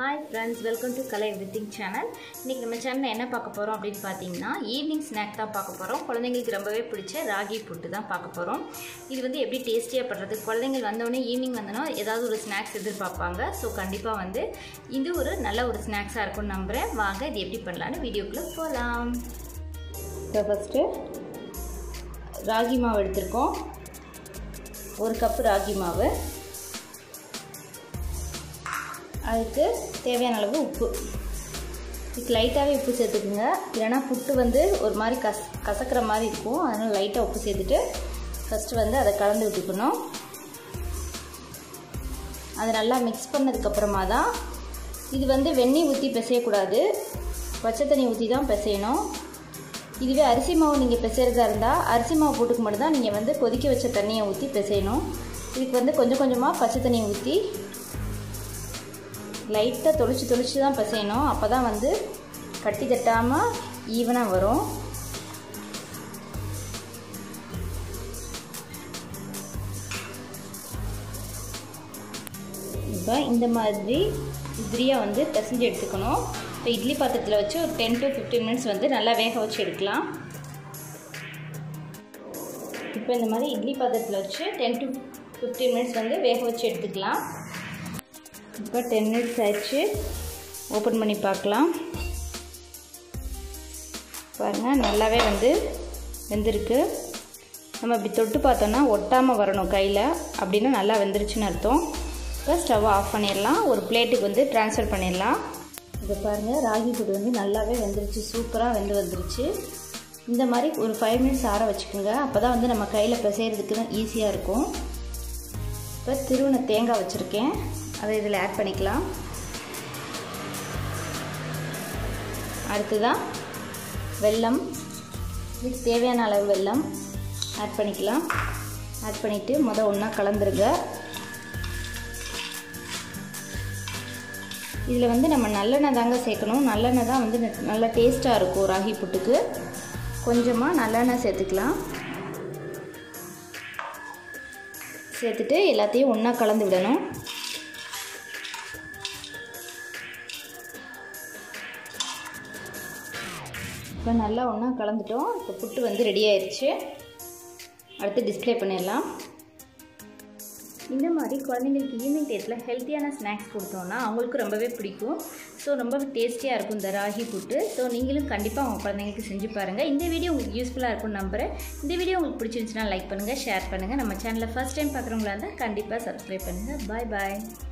hi friends welcome to Kalai everything channel இன்றைக்கி நம்ம சேனலில் என்ன பார்க்க போகிறோம் அப்படின்னு பார்த்தீங்கன்னா ஈவினிங் ஸ்நாக் தான் பார்க்க போகிறோம் குழந்தைங்களுக்கு ரொம்பவே பிடிச்ச ராகி புட்டு தான் பார்க்க போகிறோம் இது வந்து எப்படி டேஸ்டியாக பண்ணுறது குழந்தைங்க வந்தோடனே ஈவினிங் வந்தோன்னா ஏதாவது ஒரு ஸ்நாக்ஸ் எதிர்பார்ப்பாங்க ஸோ கண்டிப்பாக வந்து இது ஒரு நல்ல ஒரு ஸ்நாக்ஸாக இருக்கும்னு நம்புகிறேன் வாங்க இது எப்படி பண்ணலான்னு வீடியோக்குள்ளே போகலாம் இப்போ ஃபஸ்ட்டு ராகி மாவு எடுத்திருக்கோம் ஒரு கப்பு ராகி மாவு அதுக்கு தேவையான அளவு உப்பு இதுக்கு லைட்டாகவே உப்பு சேர்த்துக்குங்க இல்லைனா புட்டு வந்து ஒரு மாதிரி கஸ் கசக்கிற மாதிரி இருக்கும் அதனால் லைட்டாக உப்பு சேர்த்துட்டு ஃபஸ்ட்டு வந்து அதை கலந்து விட்டுக்கணும் அதை நல்லா மிக்ஸ் பண்ணதுக்கப்புறமா தான் இது வந்து வெந்நீர் ஊற்றி பிசையக்கூடாது பச்சை தண்ணி ஊற்றி தான் பிசையணும் இதுவே அரிசி மாவு நீங்கள் பிசைறதா இருந்தால் அரிசி மாவு போட்டுக்கு மட்டும் தான் நீங்கள் வந்து கொதிக்க வச்ச தண்ணியை ஊற்றி பிசையணும் இதுக்கு வந்து கொஞ்சம் கொஞ்சமாக பச்சை தண்ணியை ஊற்றி லைட்டாக தொளிச்சு தொளிச்சு தான் பிசையணும் அப்போ தான் வந்து கட்டி தட்டாமல் ஈவனாக வரும் இப்போ இந்த மாதிரி உதிரியாக வந்து பிசைஞ்சு எடுத்துக்கணும் இப்போ இட்லி பாத்திரத்தில் வச்சு ஒரு டென் டு ஃபிஃப்டீன் மினிட்ஸ் வந்து நல்லா வேக வச்சு எடுக்கலாம் இப்போ இந்த மாதிரி இட்லி பாத்திரத்தில் வச்சு டென் டு ஃபிஃப்டீன் மினிட்ஸ் வந்து வேக வச்சு எடுத்துக்கலாம் இப்போ டென் மினிட்ஸ் ஆயிடுச்சு ஓப்பன் பண்ணி பார்க்கலாம் பாருங்கள் நல்லாவே வந்து வெந்திருக்கு நம்ம இப்படி தொட்டு பார்த்தோன்னா ஒட்டாமல் வரணும் கையில் அப்படின்னா நல்லா வெந்துருச்சுன்னு அர்த்தம் இப்போ ஸ்டவ் ஆஃப் பண்ணிடலாம் ஒரு பிளேட்டுக்கு வந்து ட்ரான்ஸ்ஃபர் பண்ணிடலாம் இப்போ பாருங்கள் ராகி புட்டு வந்து நல்லாவே வெந்துருச்சு சூப்பராக வெந்து வந்துருச்சு இந்த மாதிரி ஒரு ஃபைவ் மினிட்ஸ் ஆற வச்சுக்கோங்க அப்போ தான் வந்து நம்ம கையில் பிசைகிறதுக்கு ஈஸியாக இருக்கும் இப்போ திருவண்ண தேங்காய் வச்சுருக்கேன் அதை இதில் ஆட் பண்ணிக்கலாம் அடுத்ததாக வெல்லம் இதுக்கு தேவையான அளவு வெல்லம் ஆட் பண்ணிக்கலாம் ஆட் பண்ணிவிட்டு மொதல் ஒன்றா கலந்துருங்க இதில் வந்து நம்ம நல்லெண்ணெய் தாங்க சேர்க்கணும் நல்லெண்ணெய் தான் வந்து நல்லா டேஸ்ட்டாக இருக்கும் ராகி புட்டுக்கு கொஞ்சமாக நல்லெண்ணெய் சேர்த்துக்கலாம் சேர்த்துட்டு எல்லாத்தையும் ஒன்றா கலந்து விடணும் இப்போ நல்லா ஒன்றா கலந்துட்டோம் இப்போ புட்டு வந்து ரெடி ஆயிடுச்சு அடுத்து டிஸ்பிளே பண்ணிடலாம் இந்த மாதிரி குழந்தைங்களுக்கு ஈவினிங் டேஸ்ட்டில் ஹெல்த்தியான ஸ்நாக்ஸ் கொடுத்தோன்னா அவங்களுக்கு ரொம்பவே பிடிக்கும் ஸோ ரொம்ப டேஸ்டியாக இருக்கும் இந்த ராகி புட்டு ஸோ நீங்களும் கண்டிப்பாக உங்கள் குழந்தைங்களுக்கு செஞ்சு பாருங்கள் இந்த வீடியோ உங்களுக்கு யூஸ்ஃபுல்லாக இருக்கும்னு நம்புகிறேன் இந்த வீடியோ உங்களுக்கு பிடிச்சிருந்துச்சுன்னா லைக் பண்ணுங்கள் ஷேர் பண்ணுங்கள் நம்ம சேனலில் ஃபஸ்ட் டைம் பார்க்குறவங்களா இருந்தால் கண்டிப்பாக சப்ஸ்கிரைப் பண்ணுங்கள் பாய் பாய்